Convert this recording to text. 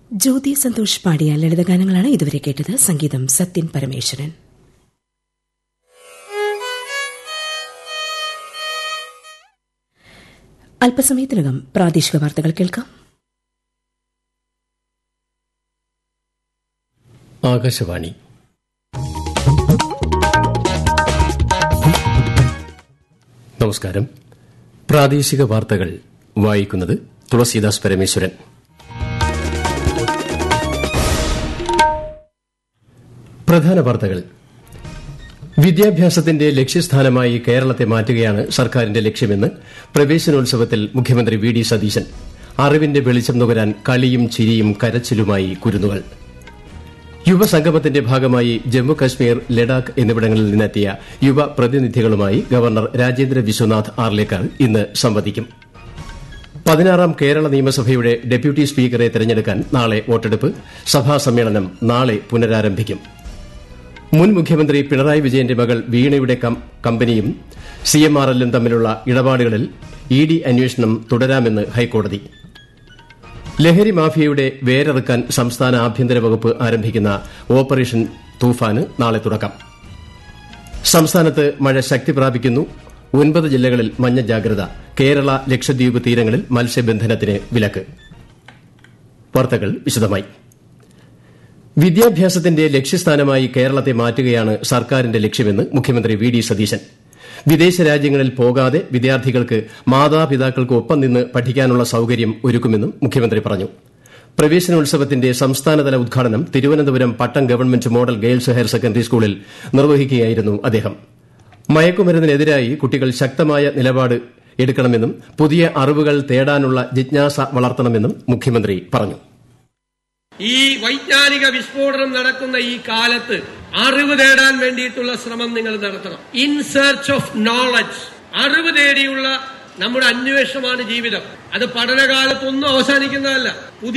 ജ്യോതി സന്തോഷ് പാടിയ ലളിതഗാനങ്ങളാണ് ഇതുവരെ കേട്ടത് സംഗീതം സത്യൻ പരമേശ്വരൻ അല്പസമയത്തിനകം പ്രാദേശിക വാർത്തകൾ കേൾക്കാം ആകാശവാണി നമസ്കാരം പ്രാദേശിക വാർത്തകൾ വായിക്കുന്നത് തുളസീദാസ് പരമേശ്വരൻ പ്രധാന വാർത്തകൾ വിദ്യാഭ്യാസത്തിന്റെ ലക്ഷ്യസ്ഥാനമായി കേരളത്തെ മാറ്റുകയാണ് സർക്കാരിന്റെ ലക്ഷ്യമെന്ന് പ്രവേശനോത്സവത്തിൽ മുഖ്യമന്ത്രി വി ഡി സതീശൻ അറിവിന്റെ വെളിച്ചം നുകരാൻ കളിയും ചിരിയും കരച്ചിലുമായി കുരുന്നുകൾ യുവസംഗമത്തിന്റെ ഭാഗമായി ജമ്മു കശ്മീർ ലഡാക്ക് എന്നിവിടങ്ങളിൽ നിന്നെത്തിയ യുവ പ്രതിനിധികളുമായി ഗവർണർ രാജേന്ദ്ര വിശ്വനാഥ് ആർലേക്കർ ഇന്ന് സംവദിക്കും പതിനാറാം കേരള നിയമസഭയുടെ ഡെപ്യൂട്ടി സ്പീക്കറെ തെരഞ്ഞെടുക്കാൻ നാളെ വോട്ടെടുപ്പ് സഭാ സമ്മേളനം നാളെ പുനരാരംഭിക്കും മുൻ മുഖ്യമന്ത്രി പിണറായി വിജയന്റെ മകൾ വീണയുടെ കമ്പനിയും സിഎംആർഎല്ലും തമ്മിലുള്ള ഇടപാടുകളിൽ ഇ ഡി അന്വേഷണം തുടരാമെന്ന് ഹൈക്കോടതി ലഹരി മാഫിയയുടെ വേരറുക്കാൻ സംസ്ഥാന ആഭ്യന്തര വകുപ്പ് ആരംഭിക്കുന്ന ഓപ്പറേഷൻ തൂഫാന് നാളെ തുടക്കം സംസ്ഥാനത്ത് മഴ ശക്തി പ്രാപിക്കുന്നു ഒൻപത് ജില്ലകളിൽ മഞ്ഞ ജാഗ്രത കേരള ലക്ഷദ്വീപ് തീരങ്ങളിൽ മത്സ്യബന്ധനത്തിന് വിലക്ക് വാർത്തകൾ വിശദമായി വിദ്യാഭ്യാസത്തിന്റെ ലക്ഷ്യസ്ഥാനമായി കേരളത്തെ മാറ്റുകയാണ് സർക്കാരിന്റെ ലക്ഷ്യമെന്ന് മുഖ്യമന്ത്രി വി ഡി സതീശൻ വിദേശ രാജ്യങ്ങളിൽ പോകാതെ വിദ്യാർത്ഥികൾക്ക് മാതാപിതാക്കൾക്ക് ഒപ്പം നിന്ന് പഠിക്കാനുള്ള സൌകര്യം ഒരുക്കുമെന്നും മുഖ്യമന്ത്രി പറഞ്ഞു പ്രവേശനോത്സവത്തിന്റെ സംസ്ഥാനതല ഉദ്ഘാടനം Thiruvananthapuram Pattom government model girls higher secondary സ്കൂളിൽ നിർവഹിക്കുകയായിരുന്നു അദ്ദേഹം മയക്കുമരുന്നിനെതിരായി കുട്ടികൾ ശക്തമായ നിലപാട് എടുക്കണമെന്നും പുതിയ അറിവുകൾ തേടാനുള്ള ജിജ്ഞാസ വളർത്തണമെന്നും മുഖ്യമന്ത്രി പറഞ്ഞു ഈ വൈജ്ഞാനിക വിസ്ഫോടനം നടക്കുന്ന ഈ കാലത്ത് അറിവ് തേടാൻ വേണ്ടിയിട്ടുള്ള ശ്രമം നിങ്ങൾ നടത്തണം ഇൻ സെർച്ച് ഓഫ് നോളജ് അറിവ് തേടിയുള്ള നമ്മുടെ അന്വേഷണമാണ് ജീവിതം അത് പഠനകാലത്തൊന്നും അവസാനിക്കുന്നതല്ല പുതിയ